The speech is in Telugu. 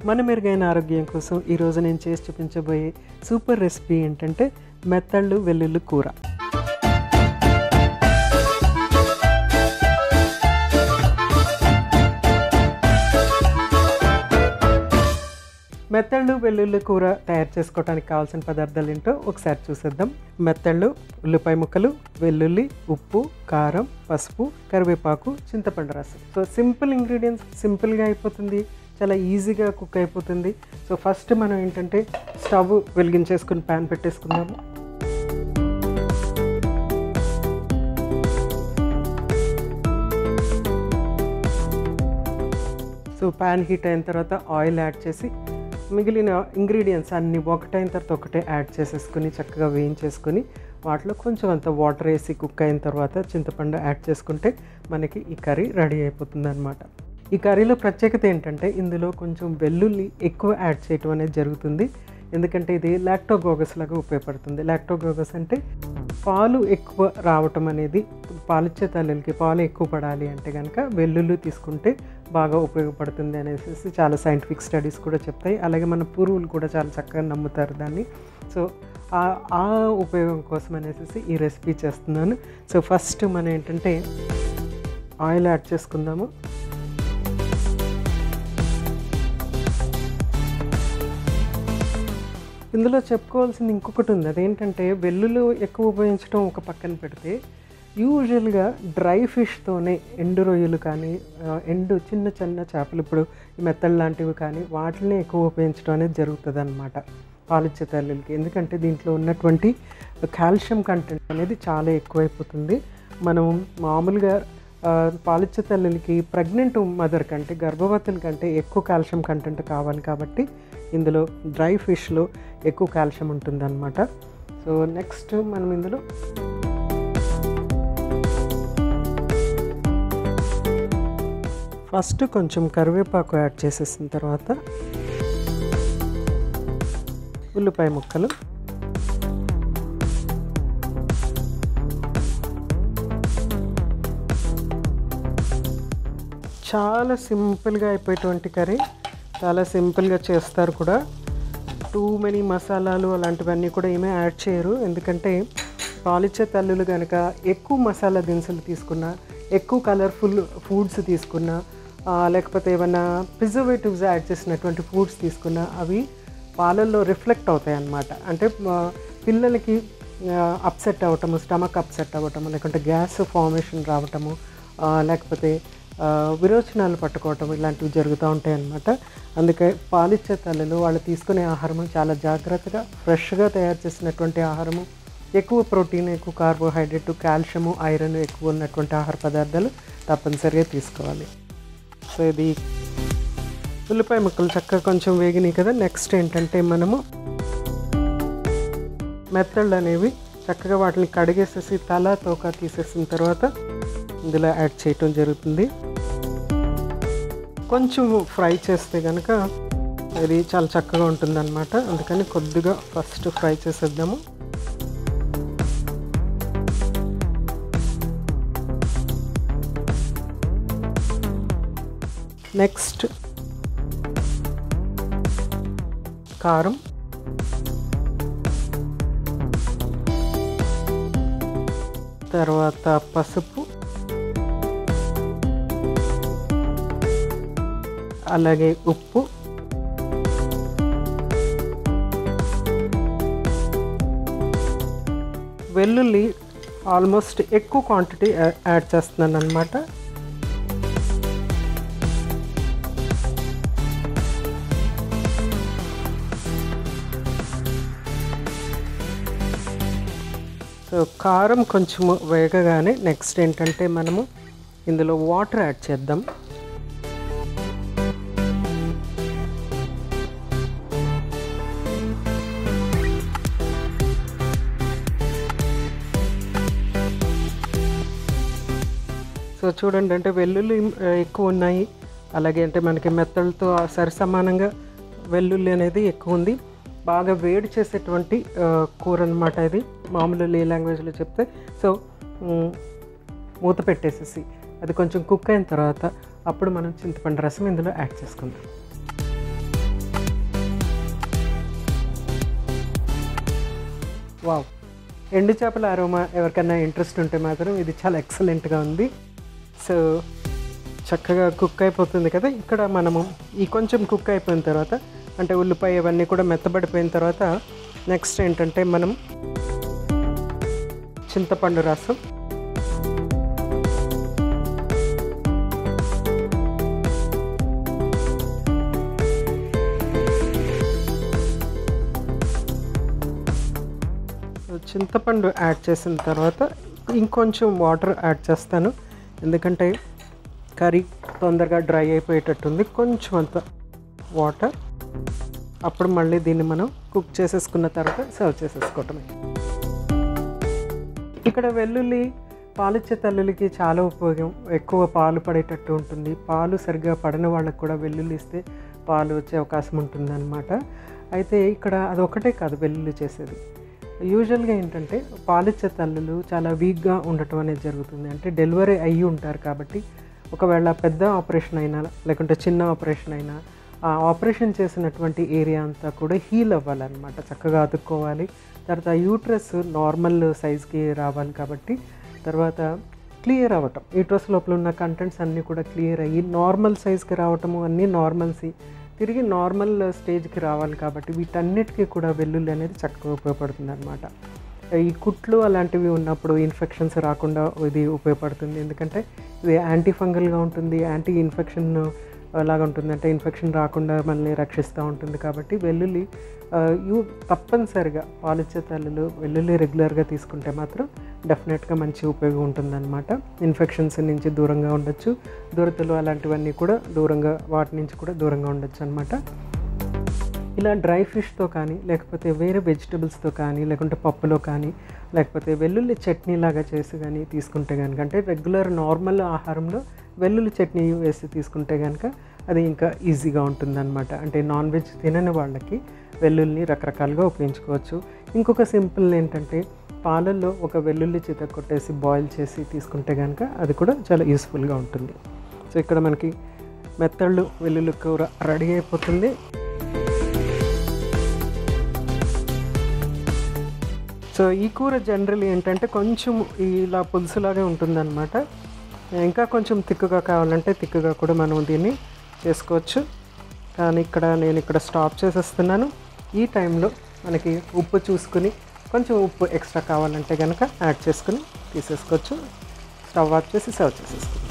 మన మెరుగైన ఆరోగ్యం కోసం ఈరోజు నేను చేసి చూపించబోయే సూపర్ రెసిపీ ఏంటంటే మెత్తళ్ళు వెల్లుల్లి కూర మెత్తళ్ళు వెల్లుల్లి కూర తయారు చేసుకోవడానికి కావాల్సిన పదార్థాలు ఏంటో ఒకసారి చూసేద్దాం మెత్తళ్ళు ఉల్లిపాయ ముక్కలు వెల్లుల్లి ఉప్పు కారం పసుపు కరివేపాకు చింతపండు రసం సో సింపుల్ ఇంగ్రీడియంట్స్ సింపుల్గా అయిపోతుంది చాలా ఈజీగా కుక్ అయిపోతుంది సో ఫస్ట్ మనం ఏంటంటే స్టవ్ వెలిగించేసుకుని ప్యాన్ పెట్టేసుకుందాము సో ప్యాన్ హీట్ అయిన తర్వాత ఆయిల్ యాడ్ చేసి మిగిలిన ఇంగ్రీడియంట్స్ అన్ని ఒకటైన తర్వాత ఒకటే యాడ్ చేసేసుకుని చక్కగా వేయించేసుకుని వాటిలో కొంచెం అంత వాటర్ వేసి కుక్ అయిన తర్వాత చింతపండు యాడ్ చేసుకుంటే మనకి ఈ కర్రీ రెడీ అయిపోతుంది అనమాట ఈ కర్రీలో ప్రత్యేకత ఏంటంటే ఇందులో కొంచెం వెల్లుల్లి ఎక్కువ యాడ్ చేయటం అనేది జరుగుతుంది ఎందుకంటే ఇది లాక్టోగోగస్ లాగా ఉపయోగపడుతుంది లాక్టోగోగస్ అంటే పాలు ఎక్కువ రావటం అనేది పాలిచ్చే తల్లులకి పాలు ఎక్కువ పడాలి అంటే కనుక వెల్లుల్లి తీసుకుంటే బాగా ఉపయోగపడుతుంది అనేసి చాలా సైంటిఫిక్ స్టడీస్ కూడా చెప్తాయి అలాగే మన పూర్వులు కూడా చాలా చక్కగా నమ్ముతారు దాన్ని సో ఆ ఉపయోగం కోసం అనేసి ఈ రెసిపీ చేస్తున్నాను సో ఫస్ట్ మనం ఏంటంటే ఆయిల్ యాడ్ చేసుకుందాము ఇందులో చెప్పుకోవాల్సింది ఇంకొకటి ఉంది అదేంటంటే వెల్లుల్లి ఎక్కువ ఉపయోగించడం ఒక పక్కన పెడితే యూజువల్గా డ్రై ఫిష్తోనే ఎండు రొయ్యలు కానీ ఎండు చిన్న చిన్న చేపలు ఇప్పుడు మెత్తలు లాంటివి కానీ వాటిని ఎక్కువ ఉపయోగించడం అనేది జరుగుతుంది అనమాట పాలిచ్చే తల్లులకి ఎందుకంటే దీంట్లో ఉన్నటువంటి కాల్షియం కంటెంట్ అనేది చాలా ఎక్కువైపోతుంది మనం మామూలుగా పాలిచ్చే తల్లులకి ప్రెగ్నెంట్ మదర్ కంటే గర్భవతుల కంటే ఎక్కువ కాల్షియం కంటెంట్ కావాలి కాబట్టి ఇందులో డ్రై ఫిష్లో ఎక్కువ కాల్షియం ఉంటుందన్నమాట సో నెక్స్ట్ మనం ఇందులో ఫస్ట్ కొంచెం కరివేపాకు యాడ్ చేసేసిన తర్వాత ఉల్లిపాయ ముక్కలు చాలా సింపుల్గా అయిపోయేటువంటి కర్రీ చాలా సింపుల్గా చేస్తారు కూడా టూ మెనీ మసాలాలు అలాంటివన్నీ కూడా ఏమీ యాడ్ చేయరు ఎందుకంటే పాలిచ్చే తల్లులు కనుక ఎక్కువ మసాలా దినుసులు తీసుకున్నా ఎక్కువ కలర్ఫుల్ ఫుడ్స్ తీసుకున్నా లేకపోతే ఏమైనా ప్రిజర్వేటివ్స్ యాడ్ చేసినటువంటి ఫుడ్స్ తీసుకున్నా అవి పాలల్లో రిఫ్లెక్ట్ అవుతాయి అన్నమాట అంటే పిల్లలకి అప్సెట్ అవ్వటము స్టమక్ అప్సెట్ అవ్వటము లేకుంటే గ్యాస్ ఫార్మేషన్ రావటము లేకపోతే విరోచనాలు పట్టుకోవటం ఇలాంటివి జరుగుతూ ఉంటాయి అన్నమాట అందుకే పాలిచ్చే తల్లులు వాళ్ళు తీసుకునే ఆహారము చాలా జాగ్రత్తగా ఫ్రెష్గా తయారు చేసినటువంటి ఆహారము ఎక్కువ ప్రోటీన్ ఎక్కువ కార్బోహైడ్రేట్ కాల్షియము ఐరన్ ఎక్కువ ఉన్నటువంటి ఆహార పదార్థాలు తప్పనిసరిగా తీసుకోవాలి సో ఇది ఉల్లిపాయ ముక్కలు చక్కగా కొంచెం వేగినాయి కదా నెక్స్ట్ ఏంటంటే మనము మెత్తళ్ళు అనేవి చక్కగా వాటిని కడిగేసేసి తల తోక తీసేసిన తర్వాత ఇందులో యాడ్ చేయటం జరుగుతుంది కొంచెం ఫ్రై చేస్తే కనుక అది చాలా చక్కగా ఉంటుందన్నమాట అందుకని కొద్దిగా ఫస్ట్ ఫ్రై చేసేద్దాము నెక్స్ట్ కారం తర్వాత పసుపు అలాగే ఉప్పు వెల్లుల్లి ఆల్మోస్ట్ ఎక్కువ క్వాంటిటీ యాడ్ చేస్తున్నాను అనమాట సో కారం కొంచెం వేగగానే నెక్స్ట్ ఏంటంటే మనము ఇందులో వాటర్ యాడ్ చేద్దాం సో చూడండి అంటే వెల్లుల్లి ఎక్కువ ఉన్నాయి అలాగే అంటే మనకి మెత్తలతో సరి సమానంగా వెల్లుల్లి అనేది ఎక్కువ ఉంది బాగా వేడి చేసేటువంటి ఆ, కూర అనమాట ఇది మామూలు ఏ లాంగ్వేజ్లో చెప్తే సో మ్, మూత పెట్టేసేసి అది కొంచెం కుక్ అయిన తర్వాత అప్పుడు మనం చింతపండు రసం ఇందులో యాడ్ చేసుకుందాం వావ్ ఎండు చేపల అరోమా ఎవరికైనా ఇంట్రెస్ట్ ఉంటే మాత్రం ఇది చాలా ఎక్సలెంట్గా ఉంది సో చక్కగా కుక్ అయిపోతుంది కదా ఇక్కడ మనము ఈ కొంచెం కుక్ అయిపోయిన తర్వాత అంటే ఉల్లిపాయ ఇవన్నీ కూడా మెత్తబడిపోయిన తర్వాత నెక్స్ట్ ఏంటంటే మనం చింతపండు రసం చింతపండు యాడ్ చేసిన తర్వాత ఇంకొంచెం వాటర్ యాడ్ చేస్తాను ఎందుకంటే కర్రీ తొందరగా డ్రై అయిపోయేటట్టుంది కొంచెం అంత వాటర్ అప్పుడు మళ్ళీ దీన్ని మనం కుక్ చేసేసుకున్న తర్వాత సర్వ్ చేసేసుకోవటమే ఇక్కడ వెల్లుల్లి పాలిచ్చే తల్లులకి చాలా ఉపయోగం ఎక్కువ పాలు పడేటట్టు ఉంటుంది పాలు సరిగ్గా పడని వాళ్ళకి కూడా వెల్లుల్లి ఇస్తే పాలు వచ్చే అవకాశం ఉంటుందన్నమాట అయితే ఇక్కడ అదొకటే కాదు వెల్లుల్లి చేసేది యూజువల్గా ఏంటంటే పాలిచ్చే తల్లులు చాలా వీక్గా ఉండటం అనేది జరుగుతుంది అంటే డెలివరీ అయ్యి ఉంటారు కాబట్టి ఒకవేళ పెద్ద ఆపరేషన్ అయినా లేకుంటే చిన్న ఆపరేషన్ అయినా ఆ ఆపరేషన్ చేసినటువంటి ఏరియా అంతా కూడా హీల్ అవ్వాలన్నమాట చక్కగా అతుక్కోవాలి తర్వాత యూట్రస్ నార్మల్ సైజ్కి రావాలి కాబట్టి తర్వాత క్లియర్ అవ్వటం యూట్రస్ లోపల ఉన్న కంటెంట్స్ అన్నీ కూడా క్లియర్ అయ్యి నార్మల్ సైజ్కి రావటము అన్నీ నార్మల్సీ తిరిగి నార్మల్ స్టేజ్కి రావాలి కాబట్టి వీటన్నిటికీ కూడా వెల్లుల్లి అనేది చక్కగా ఉపయోగపడుతుంది అనమాట ఈ కుట్లు అలాంటివి ఉన్నప్పుడు ఇన్ఫెక్షన్స్ రాకుండా ఇది ఉపయోగపడుతుంది ఎందుకంటే ఇది యాంటీ ఫంగల్గా ఉంటుంది యాంటీ ఇన్ఫెక్షన్ లాగా ఉంటుంది అంటే ఇన్ఫెక్షన్ రాకుండా మనల్ని రక్షిస్తూ ఉంటుంది కాబట్టి వెల్లుల్లి ఆ, యూ తప్పనిసరిగా పాలిచ్చే తల్లులు వెల్లుల్లి రెగ్యులర్గా తీసుకుంటే మాత్రం డెఫినెట్గా మంచి ఉపయోగం ఉంటుందన్నమాట ఇన్ఫెక్షన్స్ నుంచి దూరంగా ఉండొచ్చు దురదలు అలాంటివన్నీ కూడా దూరంగా వాటి నుంచి కూడా దూరంగా ఉండొచ్చు అనమాట ఇలా డ్రై ఫిష్తో కానీ లేకపోతే వేరే వెజిటబుల్స్తో కానీ లేకుంటే పప్పులో కానీ లేకపోతే వెల్లుల్లి చట్నీ లాగా చేసి కానీ తీసుకుంటే కనుక అంటే రెగ్యులర్ నార్మల్ ఆహారంలో వెల్లుల్లి చట్నీ వేసి తీసుకుంటే కనుక అది ఇంకా ఈజీగా ఉంటుందన్నమాట అంటే నాన్ వెజ్ తినని వాళ్ళకి వెల్లుల్లిని రకరకాలుగా ఉపయోగించుకోవచ్చు ఇంకొక సింపుల్ ఏంటంటే పాలల్లో ఒక వెల్లుల్లి చిత కొట్టేసి బాయిల్ చేసి తీసుకుంటే కనుక అది కూడా చాలా యూస్ఫుల్గా ఉంటుంది సో ఇక్కడ మనకి మెత్తళ్ళు వెల్లుల్లి కూర రెడీ అయిపోతుంది సో ఈ కూర జనరల్ ఏంటంటే కొంచెం ఇలా పులుసులాగే ఉంటుందన్నమాట ఇంకా కొంచెం తిక్కుగా కావాలంటే తిక్కుగా కూడా మనం దీన్ని చేసుకోవచ్చు కానీ ఇక్కడ నేను ఇక్కడ స్టాప్ చేసేస్తున్నాను ఈ టైంలో మనకి ఉప్పు చూసుకుని కొంచెం ఉప్పు ఎక్స్ట్రా కావాలంటే కనుక యాడ్ చేసుకుని తీసేసుకోవచ్చు స్టవ్ ఆఫ్ చేసి సర్వ్ చేసేసుకోవచ్చు